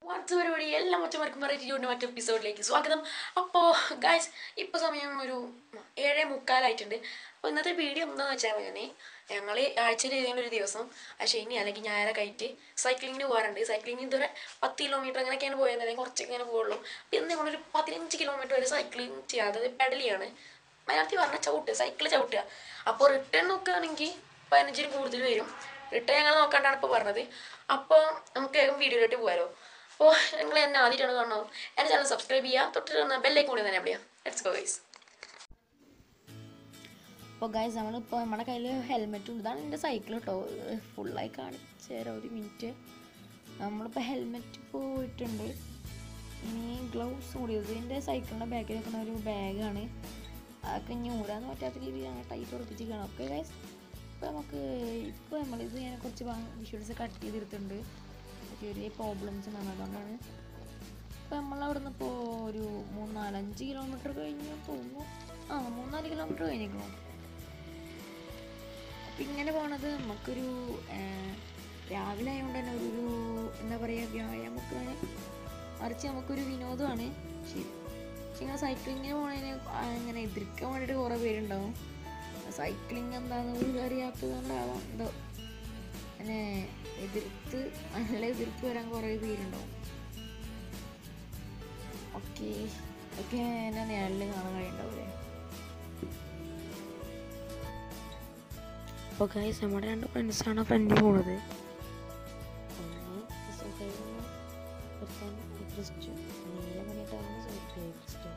വാട്സ് പരിപാടി എല്ലാ മച്ചന്മാർക്കും വെറൈറ്റി മറ്റു എപ്പിസോഡിലേക്ക് സ്വാഗതം അപ്പോൾ ഗായ്സ് ഇപ്പോൾ സമയം ഒരു ഏഴേ മുക്കാലായിട്ടുണ്ട് അപ്പോൾ ഇന്നത്തെ വീഡിയോ എന്താണെന്ന് വെച്ചാൽ ഞാൻ ഞങ്ങൾ ആഴ്ചയിൽ ഏതെങ്കിലും ഒരു ദിവസം ആ ശനി അല്ലെങ്കിൽ ഞായറൊക്കെ ആയിട്ട് സൈക്ലിങ്ങിന് പോകാറുണ്ട് സൈക്ലിംഗ് ഇതുവരെ പത്ത് കിലോമീറ്റർ അങ്ങനെയൊക്കെയാണ് പോയത് അല്ലെങ്കിൽ കുറച്ചൊക്കെ ഇങ്ങനെ പോകുള്ളൂ അപ്പോൾ ഇന്ന് ഞങ്ങളൊരു പതിനഞ്ച് കിലോമീറ്റർ വരെ സൈക്ലിംഗ് ചെയ്യാതെ അതായത് പെഡലിയാണ് മലയാളത്തിൽ പറഞ്ഞാൽ ചവിട്ടുക സൈക്കിൾ ചവിട്ടുക അപ്പോൾ റിട്ടേൺ നോക്കുകയാണെങ്കിൽ പതിനഞ്ചിന് കൂടുതൽ വരും റിട്ടേൺ ഞങ്ങൾ നോക്കാണ്ടാണ് ഇപ്പോൾ പറഞ്ഞത് അപ്പോൾ നമുക്ക് വേഗം വീഡിയോയിലോട്ട് പോകാമല്ലോ അപ്പോൾ നിങ്ങൾ എന്നെ ആദ്യമായിട്ടാണ് കാണുന്നത് എൻ്റെ ചാനൽ സബ്സ്ക്രൈബ് ചെയ്യുക തൊട്ടിട്ട് ബെല്ലേക്ക് കൂടി തന്നെ എവിടെയാണ് ലെറ്റ്സ് ഗോ ഗൈസ് അപ്പോൾ ഗൈസ് നമ്മളിപ്പോൾ നമ്മുടെ കയ്യിൽ ഹെൽമെറ്റ് ഉണ്ട് ഇതാണ് എൻ്റെ സൈക്കിൾ കേട്ടോ ഫുള്ളായി കാണിച്ചു തരാം ഒരു മിനിറ്റ് നമ്മളിപ്പോൾ ഹെൽമെറ്റ് പോയിട്ടുണ്ട് ഇനി ഗ്ലൗസ് കൂടി ഇതിൻ്റെ സൈക്കിളിൻ്റെ ബാക്കിൽ വെക്കുന്ന ഒരു ബാഗാണ് അതൊക്കെ ഇനി ഊരാൻ പറ്റാത്ത രീതിയിൽ അങ്ങനെ ടൈറ്റ് ഉറപ്പിച്ചിരിക്കണം ഓക്കെ ഗൈസ് ഇപ്പോൾ നമുക്ക് ഇപ്പോൾ നമ്മളിത് ഞാൻ കുറച്ച് വിഷ്വൽസ് കട്ട് ചെയ്തെടുത്തിട്ടുണ്ട് ചെറിയ പ്രോബ്ലംസ് ഉണ്ടാകും അതുകൊണ്ടാണ് ഇപ്പോൾ നമ്മളവിടെ നിന്ന് ഇപ്പോൾ ഒരു മൂന്ന് നാലഞ്ച് കിലോമീറ്റർ കഴിഞ്ഞു തോന്നുന്നു ആ മൂന്നാല് കിലോമീറ്റർ കഴിഞ്ഞിരിക്കുന്നു അപ്പം ഇങ്ങനെ പോണത് നമുക്കൊരു ഏർ, രാവിലെ ആയതുകൊണ്ട് തന്നെ ഒരു ഒരു എന്താ പറയുക വ്യായാമമൊക്കെ മറിച്ച് നമുക്കൊരു വിനോദമാണ് ശരി പക്ഷെ ഇങ്ങനെ സൈക്ലിങ്ങിന് പോണതിന് ഇങ്ങനെ എതിർക്കാൻ വേണ്ടിയിട്ട് കുറേ പേരുണ്ടാവും സൈക്ലിംഗ് എന്താണെന്ന് പോലും അറിയാത്തത് കൊണ്ടാവാം എന്തോ അങ്ങനെ എതിർത്ത് നല്ല എതിർത്ത് വരാൻ കുറേ പേരുണ്ടാവും ഓക്കെ ഒക്കെ എന്നെ നേരിൽ കാണാൻ കഴിയുണ്ടാവില്ലേ അപ്പോൾ ഗൈസ് നമ്മുടെ രണ്ട് ഫ്രണ്ട്സാണ് ഫ്രണ്ടിൽ പോണത് ഒന്ന് സുഹൈൽ ഒരുത്തൻ ക്രിസ്റ്റു നീല മണിയിട്ടാണ് ക്രിസ്റ്റു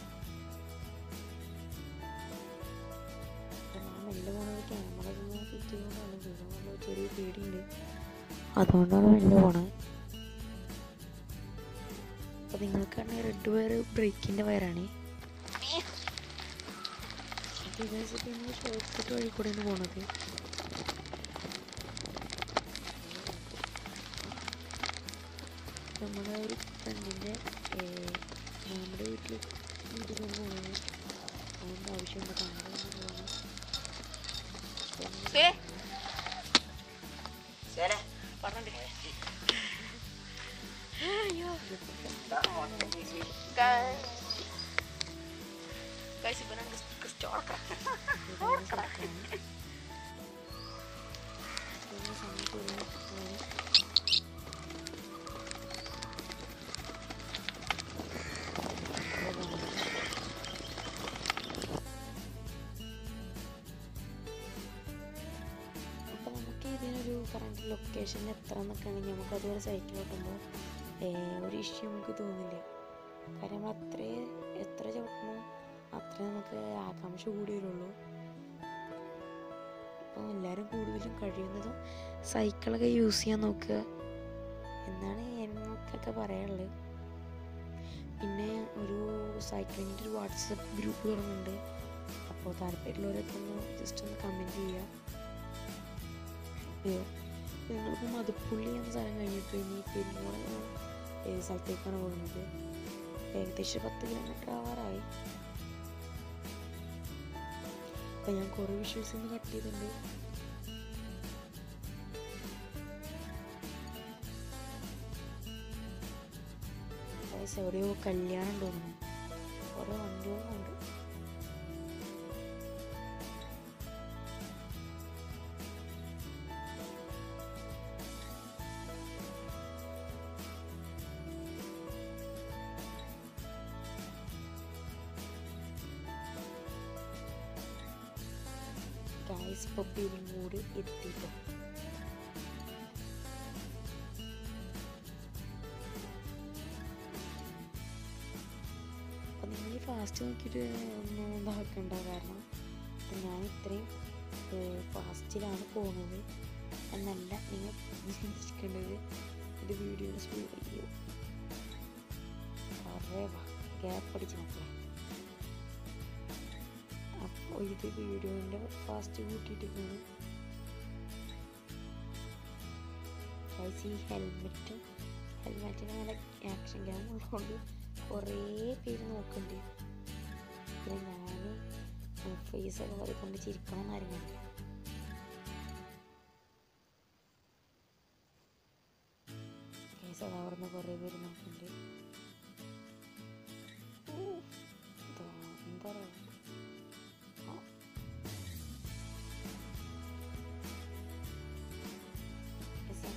അപ്പോൾ ഞാൻ മെല്ലെ പോണത് ക്യാമറ ഒന്ന് ഫിറ്റ് ചെയ്യുന്നതാണ് പിന്നെ ചെറിയ പേടിയുണ്ട് അതുകൊണ്ടാണ് മെല്ലെ പോണത് അപ്പോൾ നിങ്ങൾക്കാണ് റെഡ് വയർ ബ്രേക്കിൻ്റെ വയറാണ് അപ്പോൾ ഇതേസൊക്കെ നമ്മൾ ഷോർട്ട് കട്ട് വഴി കൂടെയാണ് പോണത് നമ്മുടെ ഒരു ഫ്രണ്ടിൻ്റെ നമ്മുടെ വീട്ടിൽ വീട്ടിലാണ് പോകുന്നത് അതുകൊണ്ട് ആവശ്യമുണ്ട് കാണാൻ പോകണം സമയത്ത് ഒരു അപ്പോൾ നമുക്ക് ഇതിനൊരു കറണ്ട് ലൊക്കേഷൻ എത്ര എന്നൊക്കെ ആണെങ്കിൽ നമുക്ക് അതുപോലെ സൈക്കിൾ ഓട്ടുമ്പോൾ ഒരു ഇഷ്യൂ നമുക്ക് തോന്നില്ല കാരണം നമ്മൾ അത്രേ എത്ര ചവിട്ടണോ അത്ര നമുക്ക് ആകാംക്ഷ കൂടി വരുള്ളൂ അപ്പോൾ എല്ലാവരും കൂടുതലും കഴിയുന്നതും സൈക്കിളൊക്കെ യൂസ് ചെയ്യാൻ നോക്കുക എന്നാണ് എനിക്കൊക്കെ പറയാനുള്ളത് പിന്നെ ഒരു സൈക്ലിങ്ങിൻ്റെ ഒരു വാട്സപ്പ് ഗ്രൂപ്പ് തുടങ്ങുന്നുണ്ട് അപ്പോൾ താല്പര്യമുള്ളവരൊക്കെ ഒന്ന് ജസ്റ്റ് ഒന്ന് കമൻറ്റ് ചെയ്യുക അയ്യോ ഞങ്ങളിപ്പോൾ മതിപ്പുള്ളി എന്ന സ്ഥലം കഴിഞ്ഞിട്ട് ഇനി പെരുമ്പോള സ്ഥലത്തേക്കാണ് പോകുന്നത് ഏകദേശം പത്ത് കിലോമീറ്റർ ആവാറായി അപ്പം ഞാൻ കുറേ വിഷ്വൽസ് ഒന്ന് കട്ട് ചെയ്തിട്ടുണ്ട് Guys, എവിടെയോ കല്യാണം തോന്നുന്നു കുറേ വണ്ടികളുണ്ട് ഗായ്സ് ഇപ്പോൾ പെരുങ്ങൂട് എത്തിയിട്ടോ അപ്പം നിങ്ങൾ ഈ ഫാസ്റ്റ് നോക്കിയിട്ട് ഒന്നും ഇതാക്കണ്ട കാരണം ഇപ്പം ഞാൻ ഇത്രയും ഫാസ്റ്റിലാണ് പോകുന്നത് എന്നല്ല നിങ്ങൾ ചിന്തിക്കേണ്ടത് ഇത് വീഡിയോയുടെ സ്പീഡ് അയ്യോ കുറേ ഗ്യാപ്പ് അടിച്ച് മക്കളെ അപ്പോൾ ഇത് വീഡിയോൻ്റെ ഫാസ്റ്റ് കൂട്ടിയിട്ടിരിക്കുന്നു ഗൈസ് ഈ ഹെൽമെറ്റും ഹെൽമെറ്റിന് നല്ല ആക്ഷൻ ക്യാം ഉള്ളതുകൊണ്ട് കുറേ പേര് നോക്കുന്നുണ്ട് പിന്നെ ഞാൻ ഫേസൊക്കെ വരക്കൊണ്ട് ചിരിക്കണം എന്നായിരുന്നു ഗൈസ് അത് അവിടെ നിന്ന് കുറേ പേര്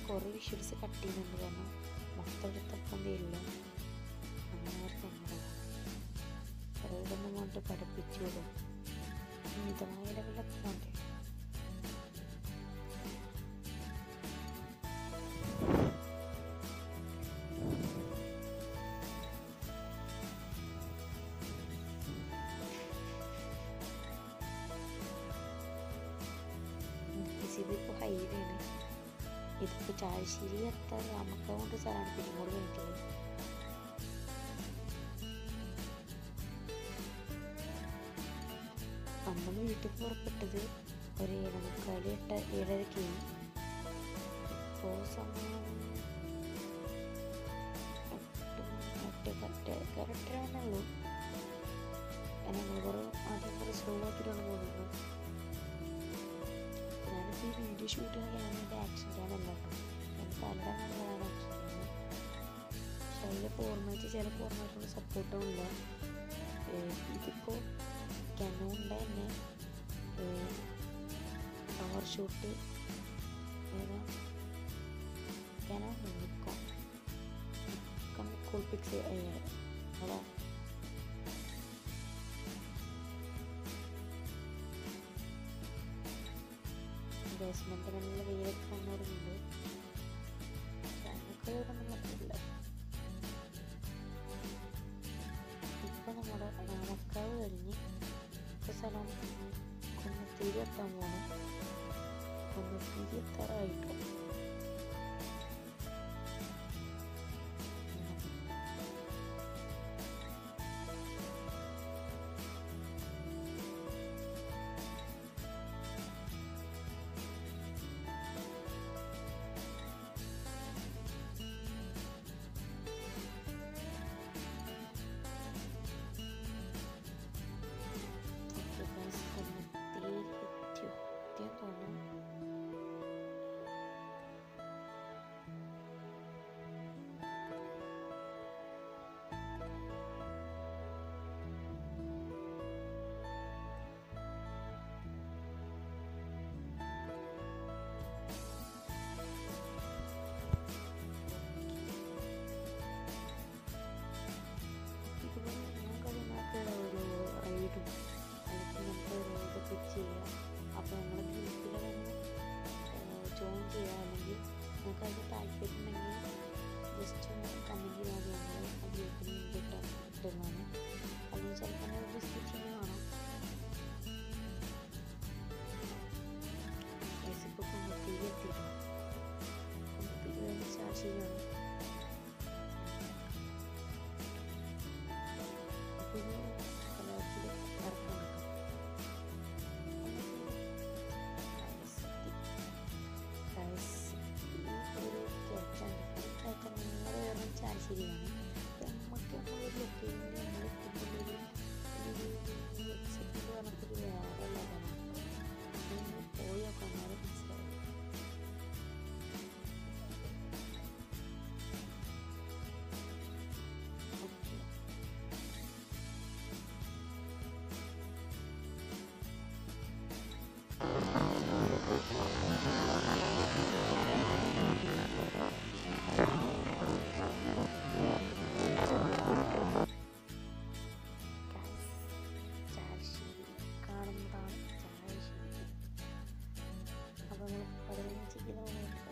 കുറേ വിഷ്വൽസ് കട്ട് ചെയ്യുന്നുണ്ട് കാരണം മൊത്തം എടുത്തപ്പം തരില്ല അങ്ങനെ ഒരു സങ്കടമാണ് അതൊന്നും കൊണ്ട് പഠിപ്പിച്ചു വിടും മിതമായ ലെവലൊക്കെ വേണ്ടേ ഇതിപ്പോൾ ഹൈവേ ആണ് ഇതിപ്പോൾ ചായശ്ശേരി എത്താൻ രാമക്കാവുണ്ട് സ്ഥലമാണ് പെരുങ്ങോട് കഴിഞ്ഞിട്ടുള്ളത് നമ്മൾ വീട്ടിൽ പുറപ്പെട്ടത് ഒരു ഏഴമുക്കാൽ എട്ട് ഏഴരക്കായി ഇപ്പോൾ സമയം എട്ട് എട്ട് കറക്റ്റ് ആണുള്ളൂ ഞങ്ങൾ കുറേ ആദ്യം കുറേ സ്ലോ ആക്കിയിട്ടാണ് പോകുന്നത് ഞാനിപ്പോൾ ഈ വീഡിയോ ഷൂട്ട് ചെയ്യുന്ന ക്യാമറയുടെ ആക്ഷൻ ക്യാം അല്ല കേട്ടോ എൻ്റെ തലയുടെ നല്ലതാണ് ആക്ഷൻ ക്യാം പക്ഷെ അതിൽ ഫോർമാറ്റ് ചില ഫോർമാറ്റുകൾ സപ്പോർട്ടും ഇല്ല ഇതിപ്പോൾ കനോണിൻ്റെ തന്നെ പവർ ഷൂട്ട് ഏതാ Canon Nikon Nikon Coolpix അതാ ബേസ്മെന്റ് നല്ല വെയിലൊക്കെ വന്നോടുന്നുണ്ട് ഞങ്ങൾക്ക് ഒന്നും പറ്റില്ല ഇപ്പൊ നമ്മുടെ നാമക്കാവ് കഴിഞ്ഞ് ഇപ്പൊ സ്ഥലം കൊന്നത്തീരി എത്താൻ പോണം കൊന്നത്തീരി എത്താറായിട്ടോ ഓക്കെ ഗൈസ് കൊന്നത്തീരി എത്തിയോ എത്തിയെന്ന് തോന്നുന്നു ഇതുപോലെ നിങ്ങൾക്ക് അതിനകത്ത് ഒരു റൈഡും അല്ലെങ്കിൽ നമുക്ക് ഇതൊക്കെ ചെയ്യാം അപ്പോൾ നമ്മുടെ ഗ്രൂപ്പിൽ വന്ന് ജോയിൻ ചെയ്യുക അല്ലെങ്കിൽ നിങ്ങൾക്ക് അതിന് താല്പര്യം ഉണ്ടെങ്കിൽ ജസ്റ്റ് ഒന്ന് കമൻറ്റ് ചെയ്താൽ മതി ഞങ്ങൾ ആ ഗ്രൂപ്പിൽ ലിങ്ക് ഇട്ടാൽ ഇട്ടുന്നതാണ് അല്ലെങ്കിൽ ചിലപ്പോൾ ഡിസ്ക്രിപ്ഷനിൽ കാണാം ഇപ്പോൾ കുന്നത്തിരി എത്തിയിരുന്നു കുന്നത്തിരി കഴിഞ്ഞ് ചാർജ് പിന്നെ കലാത്തിൽ ഇറക്കണം ഒരു കയറ്റാണ് ഒരു കയറ്റം നിങ്ങൾ വേറെ ചാശരിയാണ് നമുക്ക് നമ്മളൊരു ലൊക്കേഷനിൽ നമ്മൾ എത്തുമ്പോഴൊരു ഒരു എക്സിറ്റ് പറഞ്ഞിട്ടൊരു വേറെ ലെവലാണ് നമ്മൾ പോയി നോക്കാം എന്നാലും മനസ്സിലാവും ഓക്കെ ചായശ്ശേരി കാണുന്നതാണ് ചായശ്ശേരി അപ്പോൾ നമ്മൾ പതിനഞ്ച് കിലോമീറ്റർ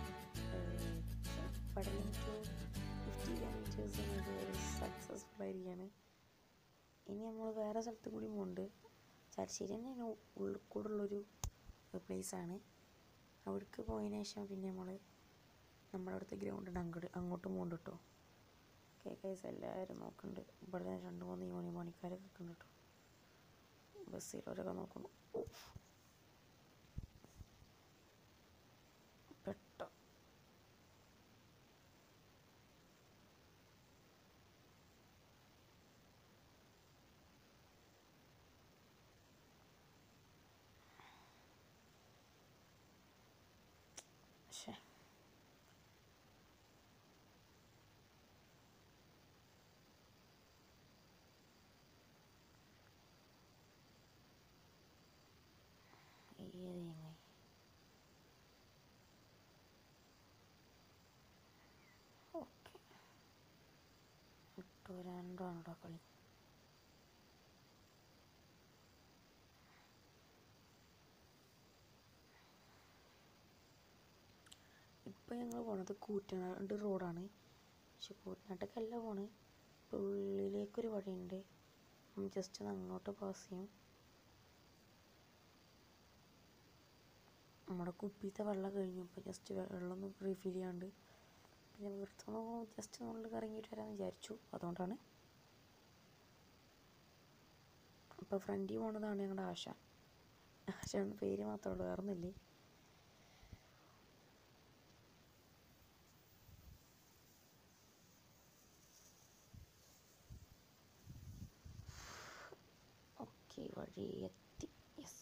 പടലം ടു ഫിഫ്റ്റി കിലോമീറ്റേഴ്സ് സക്സസ്ഫുൾ ആയിരിക്കുകയാണ് ഇനി നമ്മൾ വേറെ സ്ഥലത്ത് കൂടി പോകുന്നുണ്ട് ചാലശ്ശേരി തന്നെയാണ് ഉള്ളിൽ കൂടുള്ളൊരു പ്ലേസാണ് അവിടേക്ക് പോയതിന് ശേഷം പിന്നെ നമ്മൾ നമ്മുടെ അവിടുത്തെ ഗ്രൗണ്ട് ഉണ്ട് അങ്ങോട്ട് അങ്ങോട്ട് പോകുന്നുണ്ട് കേട്ടോ കെ കൈസ് എല്ലാവരും നോക്കുന്നുണ്ട് ഇവിടെ രണ്ട് മൂന്ന് യൂണിയൻ പണിക്കാരൊക്കെ നിൽക്കുന്നുണ്ട് കേട്ടോ ബസ്സിലവരൊക്കെ നോക്കുന്നു ഉഫ്. പെട്ട ശ്ശെ. ഏത് ചങ്ങായി കേട്ടോ രണ്ടാണ് കേട്ടോ കളി ഇപ്പം ഞങ്ങൾ പോണത് കൂറ്റനാട് റോഡാണ് പക്ഷെ കൂറ്റനാട്ടേക്കല്ല പോണ് ഇപ്പോൾ ഉള്ളിലേക്കൊരു വഴിയുണ്ട് ജസ്റ്റ് ഒന്ന് അങ്ങോട്ട് പാസ് ചെയ്യും നമ്മുടെ കുപ്പിത്തെ വെള്ളം കഴിഞ്ഞു അപ്പോൾ ജസ്റ്റ് വെള്ളം ഒന്ന് റീഫിൽ ചെയ്യാണ്ട് പിന്നെ വെറുതെ ഒന്ന് ജസ്റ്റ് നമ്മൾ കറങ്ങിയിട്ട് വരാമെന്ന് വിചാരിച്ചു അതുകൊണ്ടാണ് അപ്പോൾ ഫ്രണ്ടിൽ പോണതാണ് ഞങ്ങളുടെ ആശ ആശ എന്ന പേര് മാത്രമേ ഉള്ളൂ വേറെ ഒന്നുമില്ലേ ഓക്കെ വഴി എത്തി യെസ്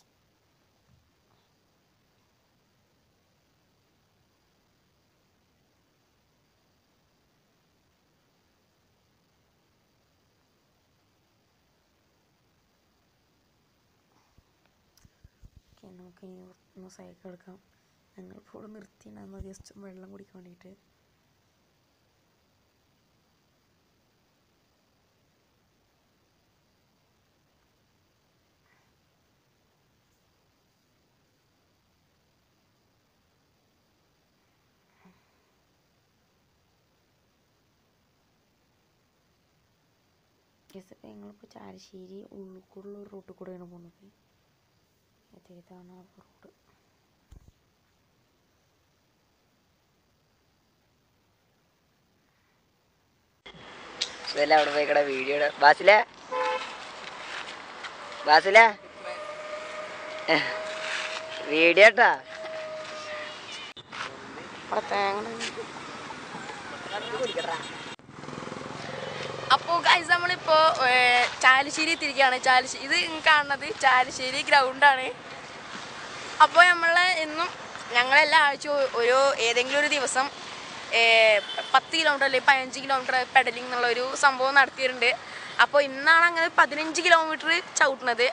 ഓക്കെ നമുക്ക് ഇനി ഒന്ന് സൈക്കിൾ എടുക്കാം ഞങ്ങൾ ഇപ്പോൾ നിർത്തിയിട്ടുണ്ടായിരുന്നു ജസ്റ്റ് വെള്ളം കുടിക്കാൻ വേണ്ടിയിട്ട് യെസ് ഇപ്പോൾ ഞങ്ങളിപ്പോൾ ചാലശ്ശേരി ഉള്ളിൽക്കൂടുള്ള ഒരു റൂട്ടിൽ കൂടെയാണ് പോകുന്നത് ഇത് ഇതാണ് ആ റോഡ് ഇതെല്ലാം അവിടെ പോയി കട വീഡിയോ ബാസില ബാസില വീഡിയോ ട്ടാ അപ്പോൾ ഗൈസ് നമ്മളിപ്പോൾ ചാലശ്ശേരി എത്തിയിരിക്കുകയാണ് ചാലശ്ശേരി ഇത് കാണുന്നത് ചാലശ്ശേരി ഗ്രൗണ്ടാണ് അപ്പോൾ നമ്മൾ എന്നും ഞങ്ങളെല്ലാ ആഴ്ച ഒരു ഏതെങ്കിലും ഒരു ദിവസം ഏർ, പത്ത് കിലോമീറ്റർ അല്ലെങ്കിൽ പതിനഞ്ച് കിലോമീറ്റർ പെഡലിംഗ് എന്നുള്ള ഒരു സംഭവം നടത്തിയിട്ടുണ്ട് അപ്പോൾ ഇന്നാണ് അങ്ങനെ പതിനഞ്ച് കിലോമീറ്റർ ചവിട്ടുന്നത്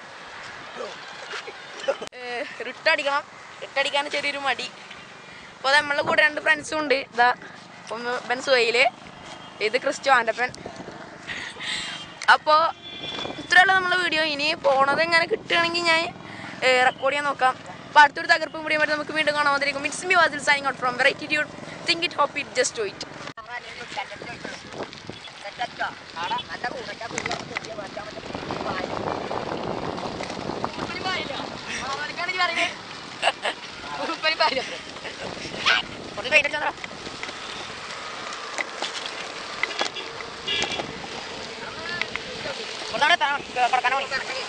ഏർ, റിട്ടടിക്കണം റിട്ടടിക്കാൻ ചെറിയൊരു മടി അപ്പോൾ നമ്മളുടെ കൂടെ രണ്ട് ഫ്രണ്ട്സും ഉണ്ട് ഇതാ ഒന്ന് ബെൻ സുഹൈല് ഇത് ക്രിസ്റ്റോ ആൻ്റപ്പൻ അപ്പോൾ ഇത്രയുള്ള നമ്മളെ വീഡിയോ ഇനി പോണത് എങ്ങനെ കിട്ടുകയാണെങ്കിൽ ഞാൻ റെക്കോർഡ് ചെയ്യാൻ നോക്കാം അപ്പോൾ അടുത്തൊരു തകർപ്പും കൂടി വരെ നമുക്ക് വീണ്ടും കാണാൻ വന്നിരിക്കും ഇറ്റ്സ് മി വാസിൽ സൈനിങ് ഔട്ട് ഫ്രം വെറൈറ്റി ട്യൂഡ് think it hope it just do it കൊടുക്കാനോ